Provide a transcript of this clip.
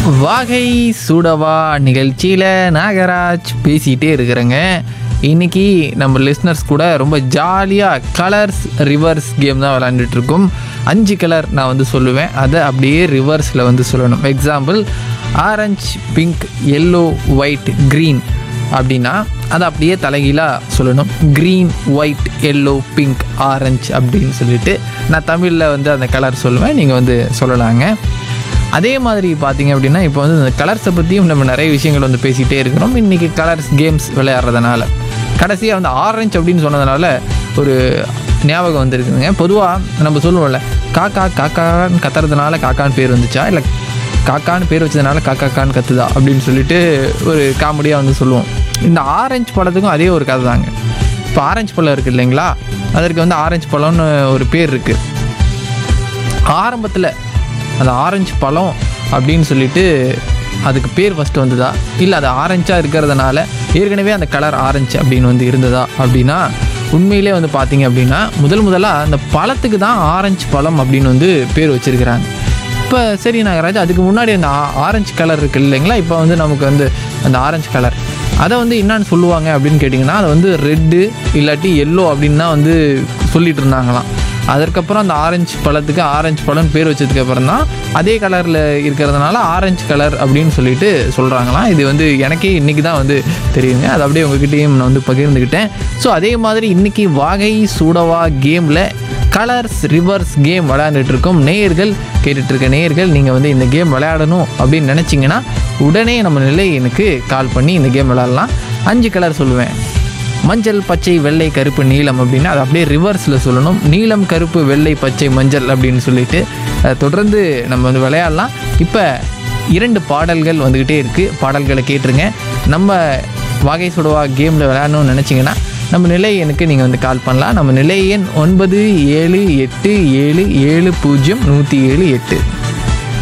வாகை சூடவா நிகழ்ச்சியில் நாகராஜ் பேசிகிட்டே இருக்கிறேங்க இன்னைக்கு நம்ம லிஸ்னர்ஸ் கூட ரொம்ப ஜாலியாக கலர்ஸ் ரிவர்ஸ் கேம் தான் விளாண்டுட்டு இருக்கோம் அஞ்சு கலர் நான் வந்து சொல்லுவேன் அதை அப்படியே ரிவர்ஸில் வந்து சொல்லணும் example orange pink yellow white green அப்படின்னா அதை அப்படியே தலைகீழாக சொல்லணும் green white yellow pink orange அப்படின்னு சொல்லிட்டு நான் தமிழில் வந்து அந்த கலர் சொல்லுவேன் நீங்கள் வந்து சொல்லலாங்க அதே மாதிரி பார்த்தீங்க அப்படின்னா இப்போ வந்து இந்த கலர்ஸை பற்றியும் நம்ம நிறைய விஷயங்கள் வந்து பேசிகிட்டே இருக்கிறோம் இன்றைக்கி கலர்ஸ் கேம்ஸ் விளையாடுறதுனால கடைசியாக வந்து ஆரஞ்சு அப்படின்னு சொன்னதுனால ஒரு ஞாபகம் வந்திருக்குதுங்க பொதுவாக நம்ம சொல்லுவோம்ல காக்கா காக்கான்னு கத்துறதுனால காக்கான்னு பேர் வந்துச்சா இல்லை காக்கான்னு பேர் வச்சதுனால காக்காக்கான்னு கத்துதா அப்படின்னு சொல்லிட்டு ஒரு காமெடியாக வந்து சொல்லுவோம் இந்த ஆரஞ்சு பழத்துக்கும் அதே ஒரு கதை தாங்க இப்போ ஆரஞ்சு பழம் இருக்குது இல்லைங்களா அதற்கு வந்து ஆரஞ்சு பழம்னு ஒரு பேர் இருக்குது ஆரம்பத்தில் அந்த ஆரஞ்சு பழம் அப்படின்னு சொல்லிட்டு அதுக்கு பேர் ஃபஸ்ட்டு வந்ததா இல்லை அது ஆரஞ்சாக இருக்கிறதுனால ஏற்கனவே அந்த கலர் ஆரஞ்சு அப்படின்னு வந்து இருந்ததா அப்படின்னா உண்மையிலே வந்து பார்த்தீங்க அப்படின்னா முதல் முதலாக அந்த பழத்துக்கு தான் ஆரஞ்சு பழம் அப்படின்னு வந்து பேர் வச்சிருக்கிறாங்க இப்போ சரி நாகராஜ் அதுக்கு முன்னாடி அந்த ஆ- ஆரஞ்சு கலர் இருக்கு இல்லைங்களா இப்போ வந்து நமக்கு வந்து அந்த ஆரஞ்சு கலர் அதை வந்து என்னன்னு சொல்லுவாங்க அப்படின்னு கேட்டிங்கன்னா அதை வந்து ரெட்டு இல்லாட்டி எல்லோ அப்படின்னு தான் வந்து சொல்லிட்டு இருந்தாங்களாம் அதற்கப்புறம் அந்த ஆரஞ்சு பழத்துக்கு ஆரஞ்சு பழம் பேர் வச்சதுக்கு அப்புறம் தான் அதே கலரில் இருக்கிறதுனால ஆரஞ்சு கலர் அப்படின்னு சொல்லிட்டு சொல்கிறாங்களாம் இது வந்து எனக்கே இன்றைக்கி தான் வந்து தெரியுங்க அது அப்படியே உங்ககிட்டயும் நான் வந்து பகிர்ந்துக்கிட்டேன் ஸோ அதே மாதிரி இன்றைக்கி வாகை சூடவா கேமில் கலர்ஸ் ரிவர்ஸ் கேம் விளையாண்டுட்டு இருக்கோம் நேயர்கள் கேட்டுட்டு இருக்க நேயர்கள் நீங்கள் வந்து இந்த கேம் விளையாடணும் அப்படின்னு நினச்சிங்கன்னா உடனே நம்ம நிலை எனக்கு கால் பண்ணி இந்த கேம் விளையாடலாம் அஞ்சு கலர் சொல்லுவேன் மஞ்சள் பச்சை வெள்ளை கருப்பு நீலம் அப்படின்னா அது அப்படியே ரிவர்ஸில் சொல்லணும் நீலம் கருப்பு வெள்ளை பச்சை மஞ்சள் அப்படின்னு சொல்லிட்டு அஹ், தொடர்ந்து நம்ம வந்து விளையாடலாம் இப்போ இரண்டு பாடல்கள் வந்துக்கிட்டே இருக்குது பாடல்களை கேட்டுருங்க நம்ம வாகை சுடவா கேமில் விளையாடணும்னு நினச்சிங்கன்னா நம்ம நிலை எனக்கு நீங்கள் வந்து கால் பண்ணலாம் நம்ம நிலை எண் ஒன்பது ஏழு எட்டு ஏழு ஏழு பூஜ்ஜியம் நூற்றி ஏழு எட்டு